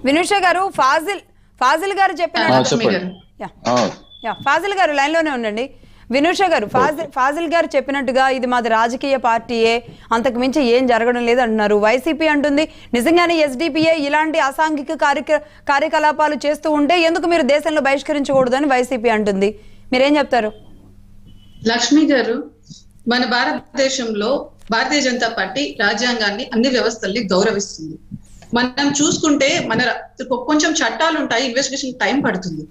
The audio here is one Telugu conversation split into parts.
వినుష గారు ఫాజిల్ ఫాజిల్ గారు చెప్పిన ఆ, లక్ష్మి చెప్పండి గారు యా ఆ, యా ఫాజిల్ గారు లైన్లోనే ఉండండి వినూష గారు ఫాజిల్ ఫాజిల్ గారు చెప్పినట్టుగా ఇది మాది రాజకీయ పార్టీయే అంతకు మించి ఏం జరగడం లేదు అంటున్నారు వైసీపీ అంటుంది నిజంగానే ఎస్డిపిఏ ఇలాంటి అసాంఘిక కార్యక కార్యకలాపాలు చేస్తూ ఉంటే ఎందుకు మీరు దేశంలో బహిష్కరించకూడదు అని వైసీపీ అంటుంది మీరేం చెప్తారు లక్ష్మి గారు మన భారతదేశంలో భారతీయ జనతా పార్టీ రాజ్యాంగాన్ని అన్ని వ్యవస్థల్ని గౌరవిస్తుంది మనం చూసుకుంటే మన రా- కొంచెం చట్టాలు ఉంటాయి ఇన్వెస్టిగేషన్ టైం పడుతుంది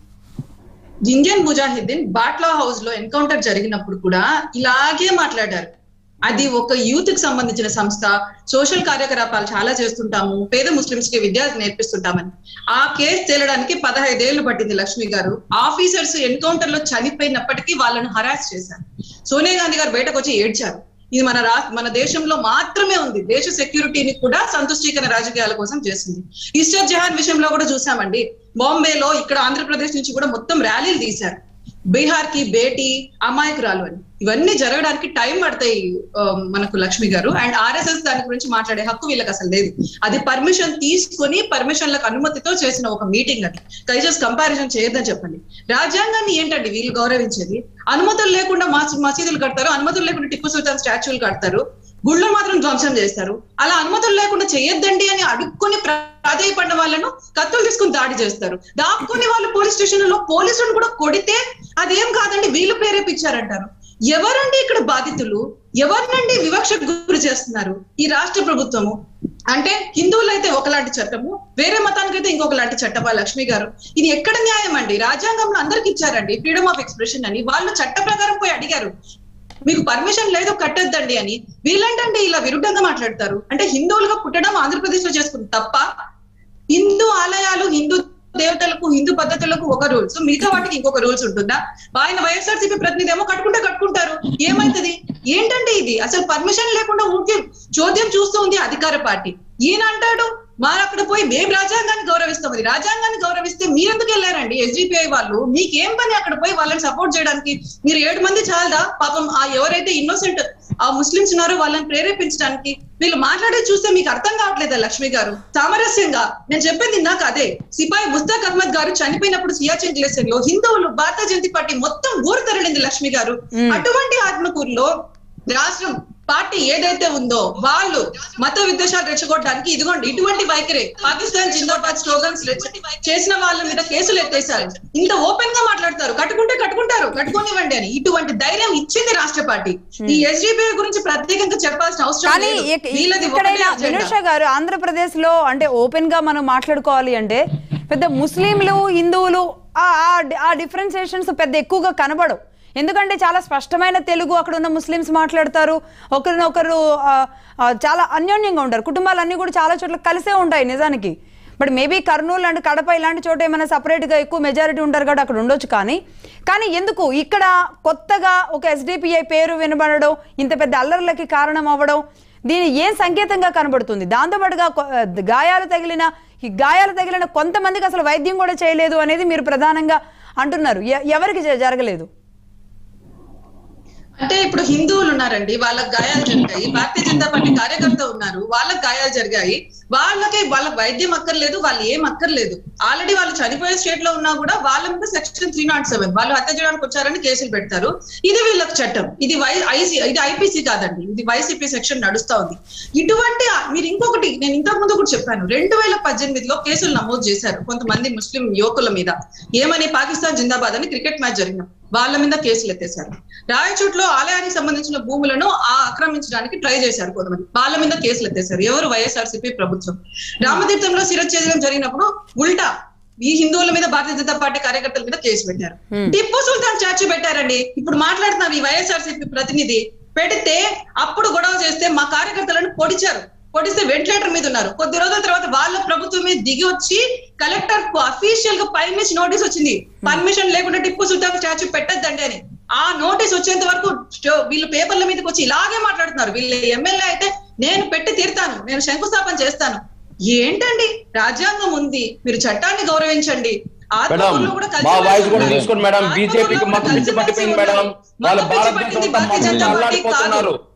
ఇండియన్ ముజాహిద్దీన్ బాట్లా హౌస్ లో ఎన్కౌంటర్ జరిగినప్పుడు కూడా ఇలాగే మాట్లాడారు అది ఒక యూత్ కి సంబంధించిన సంస్థ సోషల్ కార్యకలాపాలు చాలా చేస్తుంటాము పేద ముస్లిమ్స్ కి విద్య నేర్పిస్తుంటామని ఆ కేసు తేలడానికి పదహైదేళ్లు పట్టింది లక్ష్మి గారు ఆఫీసర్స్ ఎన్కౌంటర్ లో చనిపోయినప్పటికీ వాళ్ళను హరాస్ చేశారు సోనియా గాంధీ గారు బయటకు వచ్చి ఏడ్చారు ఇది మన రా మన దేశంలో మాత్రమే ఉంది దేశ సెక్యూరిటీని కూడా సంతుష్టీకరణ రాజకీయాల కోసం చేసింది ఈస్టర్ జహాన్ విషయంలో కూడా చూసామండి బాంబేలో ఇక్కడ ఆంధ్రప్రదేశ్ నుంచి కూడా మొత్తం ర్యాలీలు తీశారు బీహార్ కి బేటీ అమాయకురాలు అని ఇవన్నీ జరగడానికి టైం పడతాయి ఆ, మనకు లక్ష్మి గారు అండ్ ఆర్ఎస్ఎస్ దాని గురించి మాట్లాడే హక్కు వీళ్ళకి అసలు లేదు అది పర్మిషన్ తీసుకొని పర్మిషన్లకు అనుమతితో చేసిన ఒక మీటింగ్ అది దయచేసి కంపారిజన్ చేయొద్దని చెప్పండి రాజ్యాంగాన్ని ఏంటండి వీళ్ళు గౌరవించేది అనుమతులు లేకుండా మసీ- మసీదులు కడతారు అనుమతులు లేకుండా టిప్పు సుల్తాన్ స్టాచ్యూలు కడతారు గుళ్ళు మాత్రం ధ్వంసం చేస్తారు అలా అనుమతులు లేకుండా చేయొద్దండి అని అడుక్కొని ప్రాధాయపడిన వాళ్ళను కత్తులు తీసుకుని దాడి చేస్తారు దాక్కుని వాళ్ళు పోలీస్ స్టేషన్లలో పోలీసులను కూడా కొడితే అదేం కాదండి వీళ్ళు ప్రేరేపించారంటారు ఎవరండి ఇక్కడ బాధితులు ఎవరినండి వివక్షకు గురి చేస్తున్నారు ఈ రాష్ట్ర ప్రభుత్వము అంటే హిందువులైతే ఒకలాంటి చట్టము వేరే మతానికైతే ఇంకొకలాంటి చట్టమా లక్ష్మి గారు ఇది ఎక్కడ న్యాయం అండి రాజ్యాంగంలో అందరికి ఇచ్చారండి ఫ్రీడమ్ ఆఫ్ ఎక్స్ప్రెషన్ అని వాళ్ళు చట్ట ప్రకారం పోయి అడిగారు మీకు పర్మిషన్ లేదు కట్టొద్దండి అని వీళ్ళంటండి ఇలా విరుద్ధంగా మాట్లాడతారు అంటే హిందువులుగా పుట్టడం ఆంధ్రప్రదేశ్ లో చేసుకుంది తప్ప హిందూ ఆలయాలు హిందూ దేవతలకు హిందూ పద్ధతులకు ఒక రూల్స్ మిగతా వాటికి ఇంకొక రూల్స్ ఉంటుందా ఆయన వైఎస్ఆర్సీపీ ప్రతినిధి ఏమో కట్టుకుంటే కట్టుకుంటారు ఏమైతుంది ఏంటంటే ఇది అసలు పర్మిషన్ లేకుండా ఊరికే చోద్యం చూస్తూ ఉంది అధికార పార్టీ ఈయన అంటాడు మరి అక్కడ పోయి మేము రాజ్యాంగాన్ని గౌరవిస్తాం అది రాజ్యాంగాన్ని గౌరవిస్తే మీరెందుకు వెళ్ళారండి ఎస్డిపిఐ వాళ్ళు మీకేం పని అక్కడ పోయి వాళ్ళని సపోర్ట్ చేయడానికి మీరు ఏడు మంది చాలదా పాపం ఆ ఎవరైతే ఇన్నోసెంట్ ఆ ముస్లిమ్స్ ఉన్నారో వాళ్ళని ప్రేరేపించడానికి వీళ్ళు మాట్లాడేది చూస్తే మీకు అర్థం కావట్లేదా లక్ష్మి గారు సామరస్యంగా నేను చెప్పింది నాకు అదే సిపాయి ముస్తాక్ అహ్మద్ గారు చనిపోయినప్పుడు సియాచిన్ గ్లేసియర్ లో హిందువులు భారతీయ జనతా పార్టీ మొత్తం ఊరు తరలింది లక్ష్మి గారు అటువంటి ఆత్మకూరులో రాష్ట్రం పార్టీ ఏదైతే ఉందో వాళ్ళు మత విద్వేషాలు రెచ్చగొట్టడానికి ఇదిగోండి ఇటువంటి వైఖరే పాకిస్తాన్ జిందాబాద్ స్లోగన్స్ చేసిన వాళ్ళ మీద కేసులు ఎత్తేసారు ఇంత ఓపెన్ గా మాట్లాడతారు కట్టుకుంటే కట్టుకుంటారు కట్టుకోనివ్వండి అని ఇటువంటి ధైర్యం ఇచ్చింది రాష్ట్ర పార్టీ ఈ ఎస్డిపి గురించి ప్రత్యేకంగా చెప్పాల్సిన అవసరం కానీ లేదు ఇక- వీళ్ళది ఒకటే ఇక్కడైనా అజెండా. వినుష గారు ఆంధ్రప్రదేశ్ లో అంటే ఓపెన్ గా మనం మాట్లాడుకోవాలి అంటే పెద్ద ముస్లింలు హిందువులు ఆ- ఆ డి- ఆ డిఫరెన్సియేషన్స్ పెద్ద ఎక్కువగా కనబడవు ఎందుకంటే చాలా స్పష్టమైన తెలుగు అక్కడ ఉన్న ముస్లిమ్స్ మాట్లాడతారు ఒకరినొకరు ఆ, ఆ, చాలా అన్యోన్యంగా ఉంటారు కుటుంబాలన్నీ కూడా చాలా చోట్ల కలిసే ఉంటాయి నిజానికి but maybe Kurnool and Kadapa ఇలాంటి చోట ఏమైనా సపరేట్గా ఎక్కువ మెజారిటీ ఉంటారు కాబట్టి అక్కడ ఉండొచ్చు కానీ కానీ ఎందుకు ఇక్కడ కొత్తగా ఒక ఎస్డిపిఐ పేరు వినబడడం ఇంత పెద్ద అల్లర్లకి కారణం అవ్వడం దీని ఏం సంకేతంగా కనబడుతుంది దాంతోపాటుగా కొ- గాయాలు తగిలిన ఈ గాయాలు తగిలిన కొంతమందికి అసలు వైద్యం కూడా చేయలేదు అనేది మీరు ప్రధానంగా అంటున్నారు ఎ- ఎవరికి జ- జరగలేదు అంటే ఇప్పుడు హిందువులు ఉన్నారండి వాళ్ళకి గాయాలు జరిగాయి భారతీయ జనతా పార్టీ కార్యకర్త ఉన్నారు వాళ్ళకి గాయాలు జరిగాయి వాళ్ళకి వాళ్ళ వైద్యం అక్కర్లేదు వాళ్ళు ఏం అక్కర్లేదు ఆల్రెడీ వాళ్ళు చనిపోయే స్టేట్ లో ఉన్నా కూడా వాళ్ళ మీద సెక్షన్ త్రీ నాట్ సెవెన్ వాళ్ళు హత్య చేయడానికి వచ్చారని కేసులు పెడతారు ఇది వీళ్ళకి చట్టం ఇది వై ఐసీ ఇది ఐపీసీ కాదండి ఇది వైసీపీ సెక్షన్ నడుస్తా ఉంది ఇటువంటి ఆ- మీరు ఇంకొకటి నేను ఇంతకు ముందు కూడా చెప్పాను రెండు వేల పద్దెనిమిదిలో కేసులు నమోదు చేశారు కొంతమంది ముస్లిం యువకుల మీద ఏమని పాకిస్తాన్ జిందాబాద్ అని క్రికెట్ మ్యాచ్ జరిగిన వాళ్ళ మీద కేసులు ఎత్తేశారు రాయచోట్లో ఆలయానికి సంబంధించిన భూములను ఆ ఆక్రమించడానికి ట్రై చేశారు కొంతమంది వాళ్ళ మీద కేసులు ఎత్తేశారు ఎవరు వైఎస్ఆర్సీపీ ప్రభుత్వం రామతీర్థంలో శిరచ్ఛేదనం జరిగినప్పుడు ఉల్టా ఈ హిందువుల మీద భారతీయ జనతా పార్టీ కార్యకర్తల మీద కేసు పెట్టారు టిప్పు సుల్తాన్ స్టాచ్యూ పెట్టారండి ఇప్పుడు మాట్లాడుతున్నారు ఈ వైఎస్ఆర్సీపీ ప్రతినిధి పెడితే అప్పుడు గొడవ చేస్తే మా కార్యకర్తలను పొడిచారు పొడిస్తే వెంటిలేటర్ మీద ఉన్నారు కొద్ది రోజుల తర్వాత వాళ్ళ ప్రభుత్వం మీద దిగి వచ్చి కలెక్టర్ కు అఫీషియల్ గా పై నుంచి నోటీస్ వచ్చింది పర్మిషన్ లేకుండా టిప్పు సుల్తాన్ స్టాచ్యూ పెట్టద్దండి అని ఆ నోటీస్ వచ్చేంత వరకు స్టో- వీళ్ళు పేపర్ల మీదకి వచ్చి ఇలాగే మాట్లాడుతున్నారు వీళ్ళ ఎమ్మెల్యే అయితే నేను పెట్టి తీరుతాను నేను శంకుస్థాపన చేస్తాను ఏంటండి రాజ్యాంగం ఉంది మీరు చట్టాన్ని గౌరవించండి మేడం ఆత్మకూరులో కూడా కలిసి మా వాయిస్ కూడా మెలిసి తీసుకోండి మేడం ఉన్నారు. బీజేపీకి ఆత్మకూరులో మత్తు కూడా పిచ్చి కలిసి పట్టిపోయింది మెలిసి మేడం ఉన్నారు. వాళ్ళ మత్తు పిచ్చి భారతదేశం పట్టింది అంతా భారతీయ మమ్మల్ని జనతా పార్టీ అల్లాడిపోతున్నారు కాదు.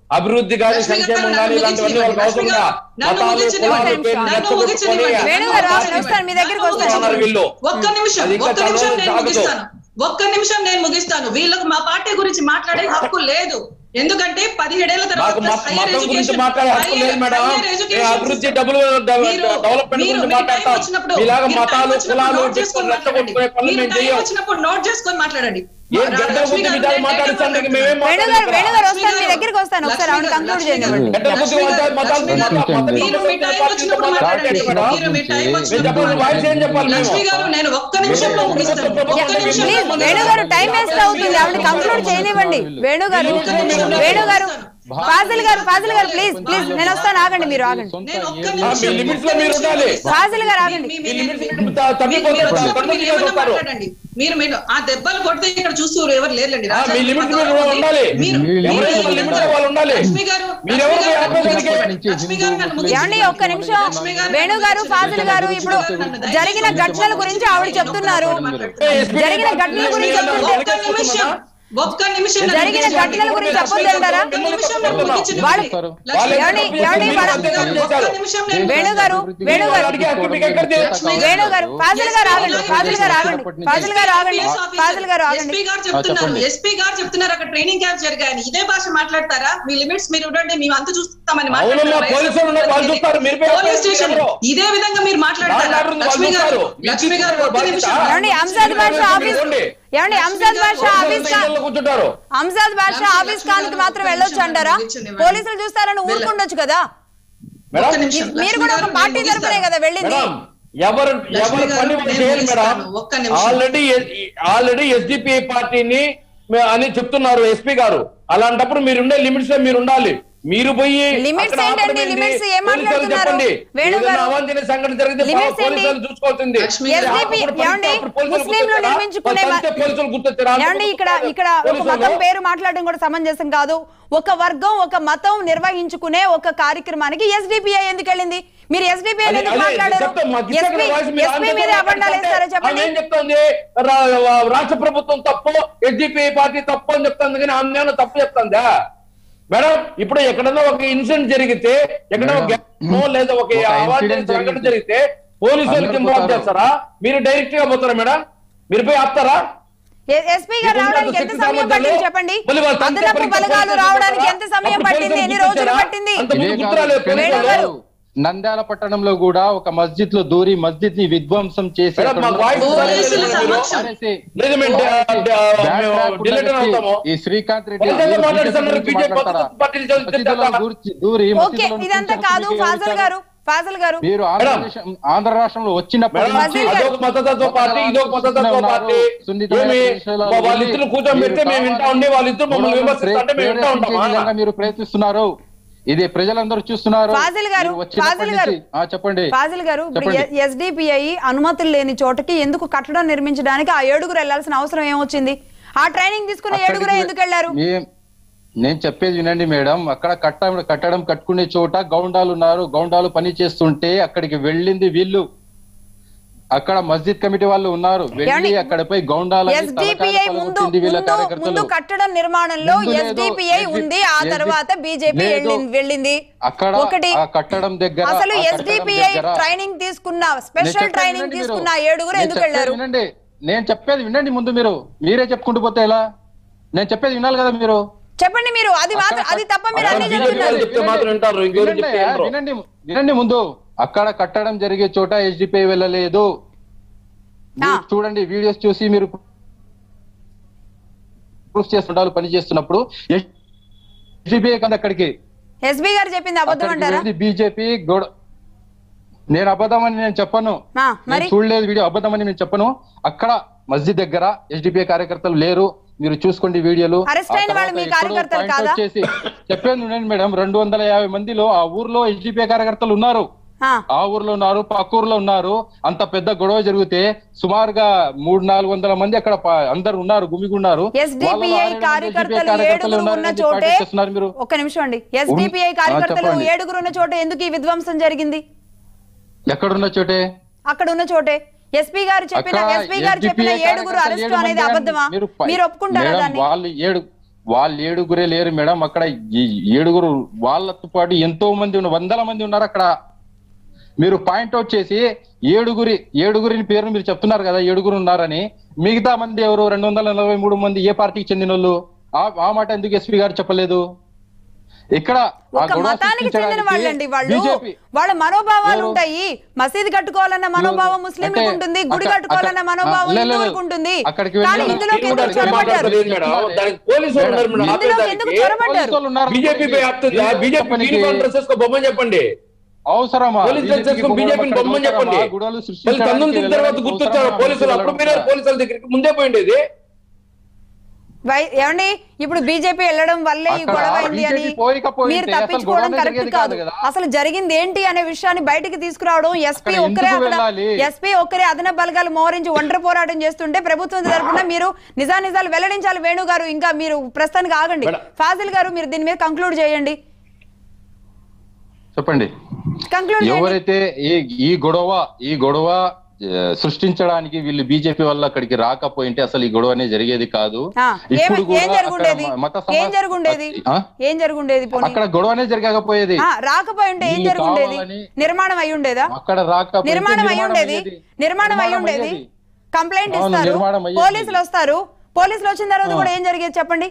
అభివృద్ధి కానీ లక్ష్మి గారు సంక్షేమం నన్ను కానీ ఇలాంటివన్నీ వాళ్ళకి అవసరం ముగించనివ్వండి. ఉందా? నన్ను మతాలు ముగించనివ్వండి. కులాలు పేర్లు నన్ను రెచ్చగొట్టుకొని ముగించనివ్వండి. వేణు గారు, నేను వస్తాను, మీ దగ్గరికి వస్తాను. ఉన్నారు వీళ్ళు ఒక్క నిమిషం అది ఇంకా ఒక్క నిమిషం చాలా నేను సాగదు. ముగిస్తాను ఒక్క నిమిషం నేను ముగిస్తాను వీళ్ళకు మా పార్టీ గురించి మాట్లాడే హక్కు లేదు ఎందుకంటే పదిహేడేళ్ల నాకు తర్వాత మత- higher మతం గురించి education- మాట్లాడే హక్కు higher- లేదు మేడం higher ఏ education అభివృద్ధి system. డబ్బులు మీరు- డెవలప్మెంట్ మీరు గురించి మీ టైం మాట్లాడతాం వచ్చినప్పుడు ఇలాగ మీరు టైం మతాలు వచ్చినప్పుడు కులాలు నోట్ చేసుకొని రెచ్చగొట్టుకునే మాట్లాడండి. పనులు మీరు మేము టైం చెయ్యం వచ్చినప్పుడు నోట్ చేసుకొని మాట్లాడండి ఏం గడ్డల లక్ష్మి బుద్ధి గారు, మీ దగ్గర నేను మాట్లాడిస్తానికి టైం మేమేం వేణు గారు వేణు గారు వస్తాను మీ లక్ష్మి దగ్గరికి వస్తాను ఒకసారి ఆవిడ లక్ష్మి కంక్లూడ్ గారు, చేయనివ్వండి గడ్డల బుద్ధి లక్ష్మి అంటే గారు, మతాలు లక్ష్మి గారు, మతాలు మతాలు మీరు మీ టైం వచ్చినప్పుడు మాట్లాడండి మీరు మీ టైం వచ్చినప్పుడు చెప్పండి, వాయిస్ ఏం చెప్పాలి మేము? లక్ష్మి గారు నేను ఒక్క నిమిషంలో ముగిస్తాను ఒక్క నిమిషంలో ప్లీజ్ ముగిస్తాను. వేణు గారు టైం వేస్ట్ అవుతుంది ఆవిడ కంక్లూడ్ చేయనివ్వండి వేణు గారు వేణు గారు ఫాజిల్ గారు ఫాజిల్ గారు ప్లీజ్ ప్లీజ్ నేను వస్తాను ఆగండి మీరు ఆగండి నేను ఒక్క ఆ, మీ నిమిషం లిమిట్స్ లో మీరు ఉండాలి ఫాజిల్ గారు ఆగండి మీ- మీ మీ- లిమిట్స్ మీ- త- మీరు తప్పిపోతారు వచ్చినప్పుడు మీరు తొందరగా ఏమన్నా వస్తారు. మాట్లాడండి మీరు మీరు ఆ దెబ్బలు కొడితే ఇక్కడ చూస్తూ ఎవరు లేరులేండి ఆ, రాజా మీ లిమిట్స్ గారు మీరు ఉండాలి మీరు- ఎవరైనా మీరు- లిమిట్స్ లో వాళ్ళు ఉండాలి లక్ష్మి గారు మీరెవరు లక్ష్మి గారు ఆపేదానికి? లక్ష్మి గారు నన్ను ముగించండి. ఏమండి ఒక్క నిమిషం లక్ష్మి గారు వేణు గారు ఫాజిల్ గారు ఇప్పుడు జరిగిన ఘటనల గురించి ఆవిడ చెప్తున్నారు జరిగిన ఘటనల గురించి చెప్తుంటే ఒక్క నిమిషం ఒక్క నిమిషం నన్ను జరిగిన ముగించండి. ఘటనల గురించి చెప్పొద్దు అంటారా? ఒక్క నిమిషం నన్ను ముగించండి. వాళ్ళు- లక్ష్మి గారు, ఏమండి- ఏమండి ఒక్క వాళ్ళ- నిమిషం నేను- వేణు గారు వేణు గారు అడిగే హక్కు మీకు ఎక్కడ తెలుసు? వేణు గారు ఫాజిల్ గారు ఆగండి ఫాజిల్ గారు ఆగండి ఫాజిల్ గారు ఆగండి ఫాజిల్ గారు ఆగండి ఎస్పీ గారు చెప్తున్నారు చెప్పండి. ఎస్పీ గారు చెప్తున్నారు అక్కడ ట్రైనింగ్ క్యాంప్ జరిగాయని ఇదే భాష మాట్లాడతారా మీ లిమిట్స్ మీరు ఉండండి మేము అంత చూస్తామని అవునమ్మా, మాట్లాడతారా? పోలీసులు ఉన్నారు, వాళ్ళు చూస్తారు, మీరు పోయి పోలీస్ స్టేషన్ ఎవరు? ఇదే విధంగా మీరు మాట్లాడతారా మాట్లాడుతుంది వాళ్ళు లక్ష్మి గారు చూస్తారు. మీరు లక్ష్మి గారు ఒక్క బాధ్యత. నిమిషం ఏమండి అంజాద్ బాషా ఆఫీస్ ఏమండి అంజాద్ బాషా ఆఫీస్ కా- ఇళ్ళలో కూర్చుంటారు అంజాద్ బాషా ఆఫీస్ కానికి మాత్రం వెళ్ళొచ్చు అంటారా పోలీసులు చూస్తారని ఊరుకుండొచ్చు కదా మేడం ఒక్క నిమిషం. మీరు కూడా ఒక లక్ష్మి గారు, పార్టీ నేను తరపునే కదా వెళ్ళింది మేడం ఎవరు లక్ష్మి ఎవరు గారు, పని నేను వాళ్ళు చేయాలి మేడం ముగిస్తాను. ఒక్క నిమిషం. ఆల్రెడీ ఆల్రెడీ ఎస్డిపిఐ పార్టీని మే- అని చెప్తున్నారు ఎస్పీ గారు అలాంటప్పుడు మీరుండే లిమిట్స్ లో మీరు ఉండాలి మీరు పోయి Limits అక్కడ ఏంటండి? ఆపడం ఏంటి? Limits ఏం పోలీసులకు మాట్లాడుతున్నారు? చెప్పండి వేణు ఏదైనా గారు. అవాంఛనీయ సంఘటన జరిగితే Limits పోలీసులు ఏంటి? చూసుకోవాల్సింది లక్ష్మి గారు. SDP అప్పుడు పని- ఏమండి? అప్పుడు పోలీసులు ముస్లింలు గుర్తొచ్చారా? నిర్మించుకునే మరి అంతే పోలీసులు గుర్తొచ్చారా? ఏమండి ఇక్కడ ఇక్కడ ఒక పోలీసులు మతం పేరు మాట్లాడడం కూడా సమంజసం కాదు ఒక వర్గం ఒక మతం నిర్వహించుకునే ఒక కార్యక్రమానికి ఎస్డిపిఐ ఎందుకు వెళ్ళింది మీరు ఎస్డిపిఐ అదే- ఎందుకు అదే మాట్లాడారు చెప్తాం, మాకు ఇచ్చే ఎస్పీ వాయిస్ మీరు ఎస్పీ ఆంధ్రప్రదేశ్ మీద అబండాలు అంటే వేస్తారా ఆమె చెప్పండి ఏం చెప్తుంది రా- రాష్ట్ర ప్రభుత్వం తప్పు ఎస్డిపిఐ పార్టీ తప్పు అని చెప్తుంది కానీ ఆమె ఏమైనా తప్పు చెప్తుందా మేడం ఇప్పుడు ఎక్కడన్నా ఒక ఇన్సిడెంట్ జరిగితే ఎక్కడ ఒక మేడం, గ్యామో లేదా ఒక ఒక అవార్డు incident సంఘటన జరిగితే జరిగితే పోలీసులకు అందరూ ఇన్వాల్వ్ పోతారు. చేస్తారా మీరు డైరెక్ట్ గా పోతారా మేడం మీరు పోయి ఆపుతారా ఎస్పీ గారు మీకు రావడానికి ఉన్నంత ఎంత శక్తి సమయం సామర్థ్యాలు పట్టింది చెప్పండి మళ్ళీ వాళ్ళు తంతే అదనపు పరీక్ష బలగాలు పోలీసులు రావడానికి చూస్తారా? ఎంత సమయం అప్పుడు పట్టింది పోలీసులు ఎన్ని రోజులు గుర్తొచ్చారా? పట్టింది అంత ముందు ఇదే గుర్తురాలేదు కాదు, వేణు పోలీసులు. గారు. నంద్యాల పట్టణంలో కూడా ఒక మస్జిద్ లో దూరి మస్జిద్ ని విధ్వంసం చేసి మేడం, అక్కడ మా ఉన్న వాయిస్ పోలీసుల లేదు, సమక్షం. ఆర్ఎస్ఏ లేదు మేము డ- డ- బ్యాక్ మేము ట్రాక్ ఉన్న డిలీట్ వ్యక్తి, అవుతాము ఈ శ్రీకాంత్ రెడ్డి ప్రజల్లో మీరు మాట్లాడుతున్నారు, గురించి బీజేపీ మాట్లాడతారా? పార్టీ నుంచి మసీదులో చెప్తారా? దూర్చి- దూరి ఓకే మసీదులో ఇదంతా కూర్చొని కాదు కూర్చొని ఫాజల్ కూర్చొని గారు ఫాజల్ గారు మీరు ఆంధ్ర మేడం. దేశం- ఆంధ్ర రాష్ట్రంలో వచ్చినప్పటి మేడం, నుంచి ఫజీల్ గారు. అదొక మతతత్వ పార్టీ ఇదొక మతతత్వ పార్టీ సున్నితమైన ఏమి విషయాలు వా- వాళ్ళిద్దరు కూర్చోబెడితే మేము వింటా ఉండి వాళ్ళిద్దరు మమ్మల్ని విమర్శిస్తా అంటే మేము వింటా ప్రేరేపించే విధంగా ఉంటామా మీరు ప్రయత్నిస్తున్నారు ఇది ప్రజలందరూ చూస్తున్నారు ఫాజిల్ గారు, మీరు వచ్చినప్పటి ఫాజిల్ గారు. నుంచి- ఆ, చెప్పండి ఫాజిల్ గారు ఇప్పుడు చెప్పండి. ఎస్డిపిఐ అనుమతులు లేని చోటకి ఎందుకు కట్టడం నిర్మించడానికి ఆ ఏడుగురు వెళ్లాల్సిన అవసరం ఏమొచ్చింది ఆ ట్రైనింగ్ తీసుకున్న ఏడుగురే అక్కడికి ఎందుకు వెళ్లారు మేం- నేను చెప్పేది వినండి మేడం అక్కడ కట్ట కట్టడం కట్టుకునే చోట గౌండాలు ఉన్నారు గౌండాలు పని చేస్తుంటే అక్కడికి వెళ్ళింది వీళ్ళు అక్కడ మస్జిద్ కమిటీ వాళ్ళు ఉన్నారు వెళ్ళి ఏమండి? అక్కడ పోయి గౌండాలు ఎస్డిపిఐ ముందు వీళ్ళ ముందు కార్యకర్తలు ముందు కట్టడం నిర్మాణంలో ముందు లేదు. ఎస్డిపిఐ SD ఉంది ఆ తర్వాత బీజేపీ లేదు. వెళ్ళింది అక్కడ ఒకటి ఆ కట్టడం దగ్గర అసలు ఆ కట్టడం ఎస్డిపిఐ దగ్గర- ట్రైనింగ్ తీసుకున్న నేను స్పెషల్ చెప్పేది ట్రైనింగ్ వినండి తీసుకున్న మీరు. ఏడుగురు నేను ఎందుకు చెప్పేది వెళ్లారు వినండి నేను చెప్పేది వినండి ముందు మీరు మీరే చెప్పుకుంటూ పోతే ఎలా నేను చెప్పేది వినాలి కదా మీరు చెప్పండి మీరు అది మాత్రం అక్కడ- అది తప్ప మీరు అక్కడ అన్ని బీజేపీ చెప్తున్నారు వాళ్ళు చెప్తే మాత్రం వింటారు ఇంకెవరు వినండి, చెప్తే వినరు. వినండి వినండి ముందు అక్కడ కట్టడం జరిగే చోట ఎస్డిపిఐ వెళ్ళలేదు మీరు ఆ. చూడండి వీడియోస్ చూసి మీరు ప్రూఫ్ చేస్తుంటారు పని చేస్తున్నప్పుడు ఎస్డిపిఐ కదా అక్కడికి ఎస్బీ గారు చెప్పింది అబద్ధం అంటారా బీజేపీ గొడ నేను అబద్ధం అని నేను చెప్పను ఆ, నేను మరి చూడలేదు వీడియో అబద్ధం అని నేను చెప్పను అక్కడ మస్జిద్ దగ్గర ఎస్డిపిఐ కార్యకర్తలు లేరు మీరు చూసుకోండి వీడియోలు Arrest ఆ అయిన వాళ్ళు తర్వాత మీ ఎక్కడో కార్యకర్తలు point కాదా? వచ్చేసి చెప్పాను నేను మేడం రెండు వందల యాభై మందిలో ఆ ఊర్లో ఎస్డిపిఐ కార్యకర్తలు ఉన్నారు ఆ, ఆ ఊర్లో ఉన్నారు పక్క ఊర్లో ఉన్నారు అంత పెద్ద గొడవ జరిగితే సుమారుగా మూడు నాలుగు వందల మంది అక్కడ ప- అందరు ఉన్నారు గుమిగున్నారు ఎస్డిపిఐ వాళ్ళలో ఆరేడు మంది కార్యకర్తలు SDPI కార్యకర్తలు ఏడుగురు ఉన్న ఉన్నారని చోటే పాయింట్ చేస్తున్నారు మీరు ఒక్క నిమిషం అండి ఎస్డిపిఐ ఆ, కార్యకర్తలు చెప్పండి. ఏడుగురు ఉన్న చోట ఎందుకు ఈ విధ్వంసం జరిగింది ఎక్కడున్న చోటే అక్కడ ఉన్న చోటే ఎస్పీ గారు చెప్పిన అక్కడ ఎస్పీ గారు చెప్పిన SDPI ఏడుగురు కార్యకర్తలు అరెస్ట్ ఏడు అనేది మంది అబద్ధమా మీరు పై- మీరు ఒప్పుకుంటారా మేడం, దాన్ని వాళ్ళు ఏడు వాళ్ళు ఏడుగురే లేరు మేడం అక్కడ ఈ ఏడుగురు వాళ్ళతో పాటు ఎంతో మంది ఉన్నారు వందల మంది ఉన్నారు అక్కడ మీరు పాయింట్అవుట్ చేసి ఏడుగురి ఏడుగురిని పేరు మీరు చెప్తున్నారు కదా ఏడుగురు ఉన్నారని మిగతా మంది ఎవరు రెండు వందల నలభై మూడు మంది ఏ పార్టీకి చెందిన వాళ్ళు ఆ- ఆ మాట ఎందుకు ఎస్పీ గారు చెప్పలేదు ఇక్కడ ఆ ఒక గొడవ మతానికి చెందిన సృష్టించడానికి వాళ్ళండి వాళ్ళు బీజేపీ వాళ్ళ మనోభావాలు ఎవరు? ఉంటాయి మసీదు కట్టుకోవాలన్న మనోభావం ముస్లింలకు అంటే ఉంటుంది గుడి అక్క- కట్టుకోవాలన్న అక్క- మనోభావం లే- లే- లే. హిందువులకు ఉంటుంది అక్కడికి కానీ వెళ్ళి- ఇందులోకి నేను ఎందుకు కూడా ఏం చొరబడ్డారు మాట్లాడలేదు మేడం దానికి పోలీసు వాళ్ళు ఉన్నారు మేడం ఇందులోకి ఎందుకు ఆపేదానికి. చొరబడ్డారు పోలీసు వాళ్ళు ఉన్నారు. బీజేపీ పై ఆపుతుందా బీజేపీ పనికి యూనిఫామ్ డ్రెస్ వేసుకో బొమ్మని చెప్పండి అవసరమా పోలీస్ డ్రెస్ వేసుకొని బీజేపీని బొమ్మని చెప్పండి గుడలు మళ్ళీ తన్నులు తిన్న తర్వాత గుర్తొచ్చారు పోలీసులు అప్పుడు మీరే పోలీసుల దగ్గరికి ముందే పోయిండేది వై- ఏమండి ఇప్పుడు బీజేపీ వెళ్ళడం వల్లే ఈ అక్కడ గొడవ అయింది అని BJP పోయకపోయింటే మీరు అసలు తప్పించుకోవడం గొడవనే కరెక్ట్ జరిగేది కాదు కాదు కదా. అసలు జరిగింది ఏంటి అనే విషయాన్ని బయటికి తీసుకురావడం ఎస్పీ అక్కడ ఒక్కరే ఎందుకు అక్కడ వెళ్ళాలి? ఎస్పీ ఒక్కరే అదన బలగాలు మోహరించి ఒంటరి పోరాటం చేస్తుంటే ప్రభుత్వం తరపున మీరు నిజానిజాలు వెల్లడించాలి వేణు గారు ఇంకా మీరు ప్రస్తుతానికి ఆగండి మేడం. ఫాజిల్ గారు మీరు దీని మీద కంక్లూడ్ చేయండి చెప్పండి కంక్లూడ్ చేయండి ఎవరైతే ఈ ఈ గొడవ ఈ గొడవ ఆ, సృష్టించడానికి వీళ్ళు బీజేపీ వల్ల అక్కడికి రాకపోయింటే అసలు ఈ గొడవనే జరిగేది కాదు ఆ, ఏమ- ఇప్పుడు ఏం కూడా అక్కడ జరుగుండేది మత ఏం సమాజ్- జరుగుండేది ఆ? ఏం జరుగుండేది పోనీ అక్కడ గొడవనే జరగకపోయేది ఆ, రాకపోయింటే ఏం వీళ్ళు జరుగుండేది కావాలని- నిర్మాణం అయి ఉండేదా అక్కడ రాకపోతే నిర్మాణం అయి ఉండేది అయ్యేది. నిర్మాణం అయి ఉండేది అయ్యేది. కంప్లైంట్ అవును, ఇస్తారు నిర్మాణం అయ్యేది. పోలీసులు వస్తారు పోలీసులు వచ్చిన తర్వాత ఆ. కూడా ఏం జరిగేది చెప్పండి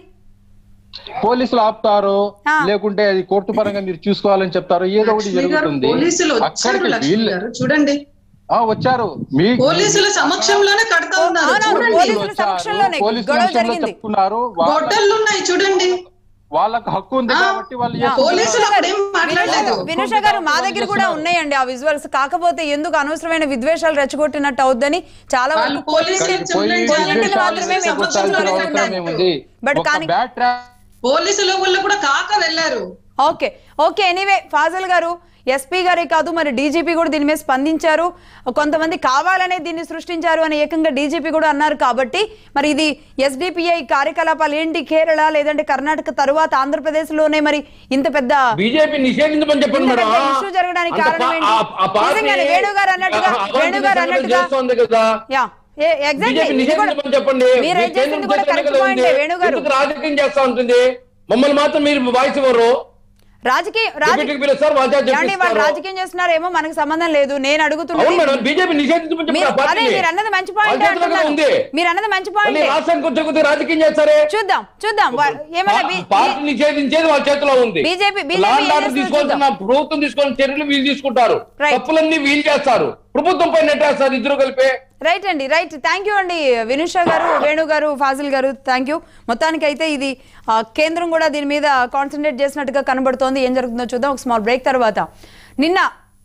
పోలీసులు ఆపుతారు ఆ. లేకుంటే అది కోర్టు పరంగా మీరు చూసుకోవాలని చెప్తారు ఏదో ఒకటి లక్ష్మి గారు జరుగుతుంది పోలీసులు వచ్చారు అక్కడికి లక్ష్మి వీళ్ళు గారు చూడండి ఆ, వచ్చారు మీ పోలీసుల సమక్షంలోనే కడతా ఉన్నారు అవునవును, చూడండి పోలీసుల సమక్షంలోనే పోలీసుల గొడవ సమక్షంలో జరిగింది. చెప్తున్నారు వాళ్ళ- గొడ్డళ్ళు ఉన్నాయి చూడండి వాళ్ళకు హక్కు ఉంది ఆ. కాబట్టి వాళ్ళు యా. చేస్తున్నారు. పోలీసులు అప్పుడు ఏం మాట్లాడలేదు వినుష గారు మా దగ్గర కూడా ఉన్నాయండి ఆ విజువల్స్ కాకపోతే ఎందుకు అనవసరమైన విద్వేషాలు రెచ్చగొట్టినట్టు అవుద్దని చాలా వాళ్ళు వరకు పోలీసులు ఇక్కడికి పోయి చెప్తున్నారు కొన్నింటిని పోలీసుల మాత్రమే మేము సమక్షంలోనే గుర్తించాల్సిన కట్టారు. అవసరం ఏముంది? బట్ ఒక కానీ- బ్యాడ్ ట్రా- పోలీసుల వాళ్ళు కూడా కాక వెళ్ళారు ఓకే ఓకే ఎనీవే ఫాజిల్ గారు ఎస్పీ గారే కాదు మరి డీజీపీ కూడా దీని మీద స్పందించారు కొంతమంది కావాలనే దీన్ని సృష్టించారు అని ఏకంగా డీజీపీ కూడా అన్నారు కాబట్టి మరి ఇది ఎస్డిపిఐ కార్యకలాపాలు ఏంటి కేరళ లేదంటే కర్ణాటక తరువాత ఆంధ్రప్రదేశ్ లోనే మరి ఇంత పెద్ద బీజేపీ నిషేధించమని చెప్పండి ఇంత మేడం పెద్ద ఇష్యూ జరగడానికి అంత కారణం పా- ఏంటి? ఆ- ఆ పార్టీ నిజంగానే వేణు గారు అన్నట్టుగా ఆ- అవాంఛనీయ వేణు గారు సంఘటనలు అన్నట్టుగా చేస్తోంది కదా యా ఎగ్జాక్ట్లీ బీజేపీ నిషేధించమని చెప్పండి మీరు రైట్ మీ కేంద్రం చేసింది కూడా చేతనే కరెక్ట్ కదా పాయింటే ఉంది. వేణు గారు ఎందుకు రాజకీయం చేస్తా ఉంటుంది మమ్మల్ని మాత్రం మీరు వాయిస్ ఇవ్వరు రాజకీయ డిప్యూటీకి పిలుస్తారు వాళ్ళు చేత ఏమండి వాళ్ళు చెప్పిస్తారు. రాజకీయం చేస్తున్నారేమో మనకు సంబంధం లేదు నేను అవును అడుగుతున్నది మేడం బీజేపీ నిషేధించమని చెప్పి మీరు ఆ అదే పార్టీని. మీరు అన్నది మంచి వాళ్ళ పాయింట్ చేతిలో కదా ఉంది మీరు అన్నది మంచి మళ్ళీ పాయింట్ రాష్ట్రానికి వచ్చే కొద్దిగా రాజకీయం చేస్తారే చూద్దాం చూద్దాం వా- ఏమన్నా బి- పార్టీ నిషేధించేది వాళ్ళ చేతిలో ఉంది బీజేపీ బీజేపీ లా అండ్ ఏం ఆర్డర్ చేస్తుందో తీసుకోవాల్సిన ప్రభుత్వం తీసుకోవాల్సిన చర్యలు వీళ్ళు తీసుకుంటారు Right. తప్పులన్నీ వీళ్ళు చేస్తారు ప్రభుత్వం పైన నెట్టేస్తారు ఇద్దరు కలిపే రైట్ అండి రైట్ థ్యాంక్ యూ అండి వినుష గారు వేణు గారు ఫాజిల్ గారు థ్యాంక్ యూ మొత్తానికి అయితే ఇది ఆ, కేంద్రం కూడా దీని మీద కాన్సన్ట్రేట్ చేసినట్టుగా కనబడుతోంది ఏం జరుగుతుందో చూద్దాం ఒక స్మాల్ బ్రేక్ తర్వాత నిన్న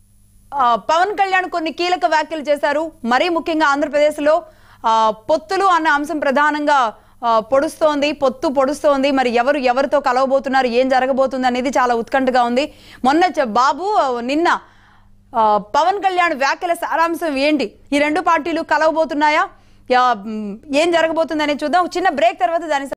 ఆ, పవన్ కళ్యాణ్ కొన్ని కీలక వ్యాఖ్యలు చేశారు మరీ ముఖ్యంగా ఆంధ్రప్రదేశ్లో ఆ, పొత్తులు అన్న అంశం ప్రధానంగా ఆ, పొడుస్తోంది పొత్తు పొడుస్తోంది మరి ఎవరు ఎవరితో కలవబోతున్నారు ఏం జరగబోతుంది అనేది చాలా ఉత్కంఠగా ఉంది మొన్న చ- బాబు ఆ, నిన్న ఆ, పవన్ కళ్యాణ్ వ్యాఖ్యల సారాంశం ఏంటి ఈ రెండు పార్టీలు కలవబోతున్నాయా యా, మ్, ఏం జరగబోతుంది అనేది చూద్దాం ఒక చిన్న బ్రేక్ తర్వాత దాని